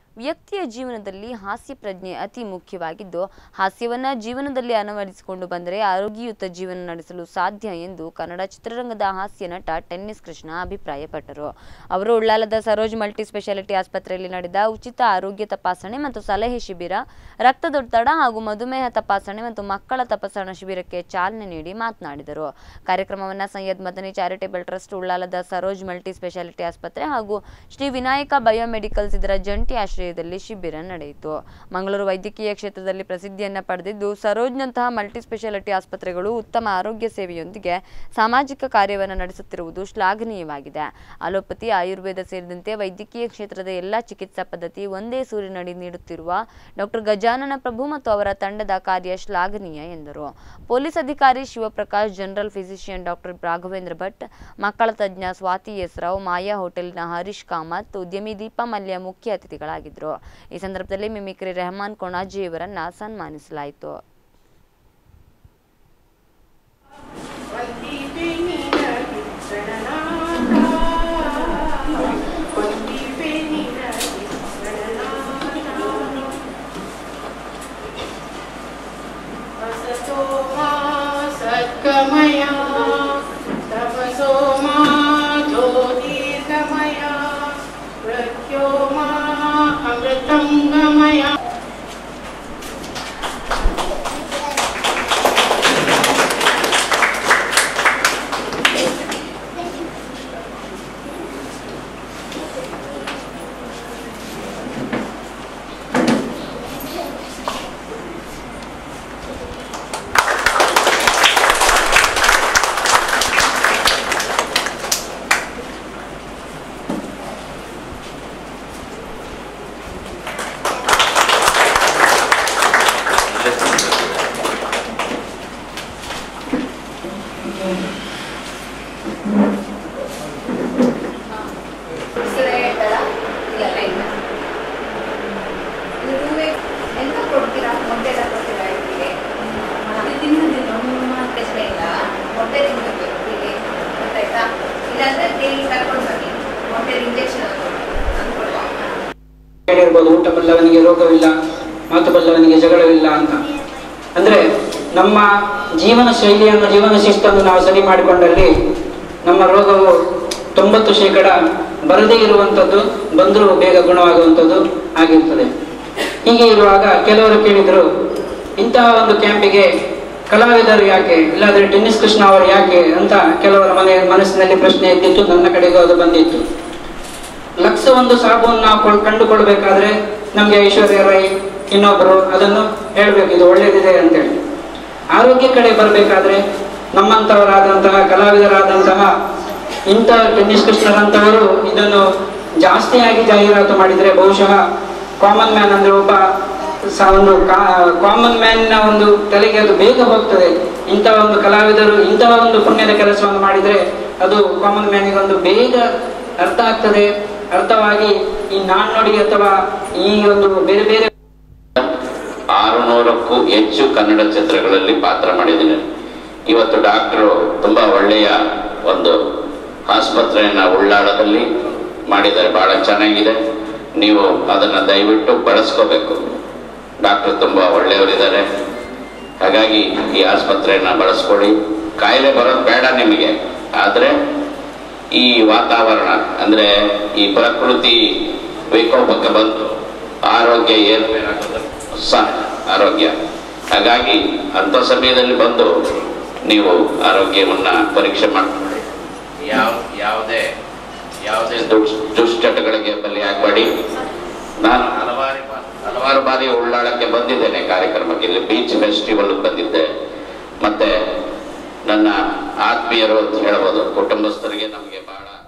ವ್ಯಕ್ತಿಯ ಜೀವನದಲ್ಲಿ ಹಾಸ್ಯ ಪ್ರಜ್ಞೆ ಅತಿ ಮುಖ್ಯವಾಗಿದ್ದು ಹಾಸ್ಯವನ್ನ ಜೀವನದಲ್ಲಿ ಅಳವಡಿಸಿಕೊಂಡು ಬಂದರೆ ಆರೋಗ್ಯಯುತ ಜೀವನ ನಡೆಸಲು ಸಾಧ್ಯ ಎಂದು ಕನ್ನಡ ಚಿತ್ರರಂಗದ ಹಾಸ್ಯ ನಟ ಟೆನ್ನಿಸ್ ಕೃಷ್ಣ ಅಭಿಪ್ರಾಯಪಟ್ಟರು ಅವರು ಉಳ್ಳಾಲದ ಸರೋಜ್ ಮಲ್ಟಿ ಸ್ಪೆಷಾಲಿಟಿ ಆಸ್ಪತ್ರೆಯಲ್ಲಿ ನಡೆದ ಉಚಿತ ಆರೋಗ್ಯ ತಪಾಸಣೆ ಮತ್ತು ಸಲಹೆ ಶಿಬಿರ ರಕ್ತದೊತ್ತಡ ಹಾಗೂ ಮಧುಮೇಹ ತಪಾಸಣೆ ಮತ್ತು ಮಕ್ಕಳ ತಪಾಸಣಾ ಶಿಬಿರಕ್ಕೆ ಚಾಲನೆ ನೀಡಿ ಮಾತನಾಡಿದರು ಕಾರ್ಯಕ್ರಮವನ್ನು ಸೈಯದ್ ಮದನಿ ಚಾರಿಟೇಬಲ್ ಟ್ರಸ್ಟ್ ಉಳ್ಳಾಲದ ಸರೋಜ್ ಮಲ್ಟಿ ಸ್ಪೆಷಾಲಿಟಿ ಆಸ್ಪತ್ರೆ ಹಾಗೂ ಶ್ರೀ ವಿನಾಯಕ ಬಯೋಮೆಡಿಕಲ್ಸ್ ಇದರ ಜಂಟಿ ಆಶ್ರಯದಲ್ಲಿ ಶಿಬಿರ ನಡೆಯಿತು ಮಂಗಳೂರು ವೈದ್ಯಕೀಯ ಕ್ಷೇತ್ರದಲ್ಲಿ ಪ್ರಸಿದ್ಧಿಯನ್ನ ಪಡೆದಿದ್ದು ಸರೋಜ್ನಂತಹ ಮಲ್ಟಿ ಸ್ಪೆಷಾಲಿಟಿ ಆಸ್ಪತ್ರೆಗಳು ಉತ್ತಮ ಆರೋಗ್ಯ ಸೇವೆಯೊಂದಿಗೆ ಸಾಮಾಜಿಕ ಕಾರ್ಯವನ್ನು ನಡೆಸುತ್ತಿರುವುದು ಶ್ಲಾಘನೀಯವಾಗಿದೆ ಅಲೋಪತಿ ಆಯುರ್ವೇದ ಸೇರಿದಂತೆ ವೈದ್ಯಕೀಯ ಕ್ಷೇತ್ರದ ಎಲ್ಲಾ ಚಿಕಿತ್ಸಾ ಪದ್ಧತಿ ಒಂದೇ ಸೂರಿನಡಿ ನೀಡುತ್ತಿರುವ ಡಾಕ್ಟರ್ ಗಜಾನನ ಪ್ರಭು ಮತ್ತು ಅವರ ತಂಡದ ಕಾರ್ಯ ಶ್ಲಾಘನೀಯ ಎಂದರು ಪೊಲೀಸ್ ಅಧಿಕಾರಿ Shivaprakash general physician doctor Raghavendra Bhat ಮಕ್ಕಳ ತಜ್ಞ ಸ್ವಾತಿ ಎಸ್ ರಾವ್ ಮಾಯಾ ಹೋಟೆಲ್ನ ಹರೀಶ್ ಕಾಮತ್ ಉದ್ಯಮಿ ದೀಪಾ ಮಲ್ಯ ಮುಖ್ಯ ಅತಿಥಿಗಳಾಗಿದ್ದರು ಈ ಸಂದರ್ಭದಲ್ಲಿ ಮಿಮಿಕ್ರಿ ರೆಹಮಾನ್ ಕೊಣಾಜಿ ಇವರನ್ನ ಸನ್ಮಾನಿಸಲಾಯಿತು सत्कमया तपसो मा ज्योतिर्गमया प्रत्यो मा अमृतं गमया ಎಂತ ಕೊಡ್ತೀರಾ ಮೊಟ್ಟೆ ಎಲ್ಲ ಕೊಡ್ತೀರಾ ಇವರಿಗೆ ಅದು ತಿನ್ನೋದಿಲ್ಲ ಮತ್ತೆ ಇಲ್ಲ ಮೊಟ್ಟೆ ತಿನ್ನಬೇಕು ಇವರಿಗೆ ಗೊತ್ತಾಯ್ತಾ ಇಲ್ಲಾಂದ್ರೆ ಡೈಲಿ ಕರ್ಕೊಂಡು ಬನ್ನಿ ಮೊಟ್ಟೆ ಇಂಜೆಕ್ಷನ್ ಅಂದ್ಕೊಡುವ ಹೇಳಿರ್ಬೋದು ಊಟ ಬಲ್ಲವನಿಗೆ ರೋಗವಿಲ್ಲ ಮಾತು ಬಲ್ಲವನಿಗೆ ಜಗಳವಿಲ್ಲ ಅಂತ ಅಂದ್ರೆ ನಮ್ಮ ಜೀವನ ಶೈಲಿಯನ್ನು ಜೀವನ ಶಿಸ್ತನ್ನು ನಾವು ಸರಿ ಮಾಡಿಕೊಂಡಲ್ಲಿ ನಮ್ಮ ರೋಗವು ತೊಂಬತ್ತು ಶೇಕಡ ಬರದೇ ಇರುವಂಥದ್ದು ಬಂದರೂ ಬೇಗ ಗುಣವಾಗುವಂಥದ್ದು ಆಗಿರ್ತದೆ ಹೀಗೆ ಇರುವಾಗ ಕೆಲವರು ಕೇಳಿದರು ಇಂತಹ ಒಂದು ಕ್ಯಾಂಪಿಗೆ ಕಲಾವಿದರು ಯಾಕೆ ಇಲ್ಲಾಂದ್ರೆ ಟೆನ್ನಿಸ್ ಕೃಷ್ಣ ಅವರು ಯಾಕೆ ಅಂತ ಕೆಲವರ ಮನೆ ಮನಸ್ಸಿನಲ್ಲಿ ಪ್ರಶ್ನೆ ಎದ್ದಿತ್ತು ನನ್ನ ಕಡೆಗೂ ಅದು ಬಂದಿತ್ತು ಲಕ್ಷ ಒಂದು ಸಾಬೂನು ನಾವು ಕೊಳ್ಳ್- ಕಂಡುಕೊಳ್ಬೇಕಾದ್ರೆ ನಮ್ಗೆ ಐಶ್ವರ್ಯ ರೈ ಇನ್ನೊಬ್ರು ಅದನ್ನು ಹೇಳ್ಬೇಕು ಇದು ಒಳ್ಳೇದಿದೆ ಅಂತೇಳಿ ಆರೋಗ್ಯ ಕಡೆ ಬರಬೇಕಾದ್ರೆ ನಮ್ಮಂತವರಾದಂತಹ ಕಲಾವಿದರಾದಂತಹ ಇಂಥ ಟೆನ್ನಿಸ್ ಕೃಷ್ಣರಂತವರು ಇದನ್ನು ಜಾಸ್ತಿಯಾಗಿ ಜಾಹೀರಾತು ಮಾಡಿದ್ರೆ ಬಹುಶಃ ಕಾಮನ್ ಮ್ಯಾನ್ ಅಂದ್ರೆ ಒಬ್ಬ ಸ- ಒಂದು ಕಾಮನ್ ಮ್ಯಾನ್ ನ ಒಂದು ತಲೆಗೆ ಅದು ಬೇಗ ಹೋಗ್ತದೆ ಇಂತಹ ಒಂದು ಕಲಾವಿದರು ಇಂತಹ ಒಂದು ಪುಣ್ಯದ ಕೆಲಸವನ್ನು ಮಾಡಿದ್ರೆ ಅದು ಕಾಮನ್ ಮ್ಯಾನಿಗೆ ಒಂದು ಬೇಗ ಅರ್ಥ ಆಗ್ತದೆ ಅರ್ಥವಾಗಿ ಈ ನಾಣ್ಣುಡಿ ಅಥವಾ ಈ ಒಂದು ಬೇರೆ ಬೇರೆ ಆರುನೂರಕ್ಕೂ ಹೆಚ್ಚು ಕನ್ನಡ ಚಿತ್ರಗಳಲ್ಲಿ ಪಾತ್ರ ಮಾಡಿದ್ದೀನಿ ಇವತ್ತು ಡಾಕ್ಟರು ತುಂಬಾ ಒಳ್ಳೆಯ ಒಂದು ಆಸ್ಪತ್ರೆಯನ್ನ ಉಳ್ಳಾಳದಲ್ಲಿ ಮಾಡಿದ್ದಾರೆ ಬಹಳ ಚೆನ್ನಾಗಿದೆ ನೀವು ಅದನ್ನ ದಯವಿಟ್ಟು ಬಳಸ್ಕೋಬೇಕು ಡಾಕ್ಟರ್ ತುಂಬಾ ಒಳ್ಳೆಯವರಿದ್ದಾರೆ ಹಾಗಾಗಿ ಈ ಆಸ್ಪತ್ರೆಯನ್ನ ಬಳಸ್ಕೊಳ್ಳಿ ಕಾಯಿಲೆ ಬರೋದು ಬೇಡ ನಿಮಗೆ ಆದ್ರೆ ಈ ವಾತಾವರಣ ಅಂದ್ರೆ ಈ ಪ್ರಕೃತಿ ವಿಕೋಪಕ್ಕೆ ಬಂದು ಆರೋಗ್ಯ ಏರ್ಪೇರಾಗೋದು ಸಹಜ ಆರೋಗ್ಯ ಹಾಗಾಗಿ ಅಂಥ ಸಮಯದಲ್ಲಿ ಬಂದು ನೀವು ಆರೋಗ್ಯವನ್ನ ಪರೀಕ್ಷೆ ಮಾಡ್ಕೊಳ್ಳಿ ಯಾವ ಯಾವುದೇ ಯಾವುದೇ ದುಷ್ ದುಶ್ಚಟಗಳಿಗೆ ಬಲಿಯಾಗಬೇಡಿ ನಾನು ಹಲವಾರು ಬಾ- ಹಲವಾರು ಬಾರಿ ಉಳ್ಳಾಳಕ್ಕೆ ಬಂದಿದ್ದೇನೆ ಕಾರ್ಯಕ್ರಮಕ್ಕೆ ಇಲ್ಲಿ ಬೀಚ್ ಫೆಸ್ಟಿವಲ್ ಬಂದಿದ್ದೆ ಮತ್ತೆ ನನ್ನ ಆತ್ಮೀಯರು ಅಂತ ಹೇಳ್ಬೋದು ಕುಟುಂಬಸ್ಥರಿಗೆ ನಮಗೆ ಬಹಳ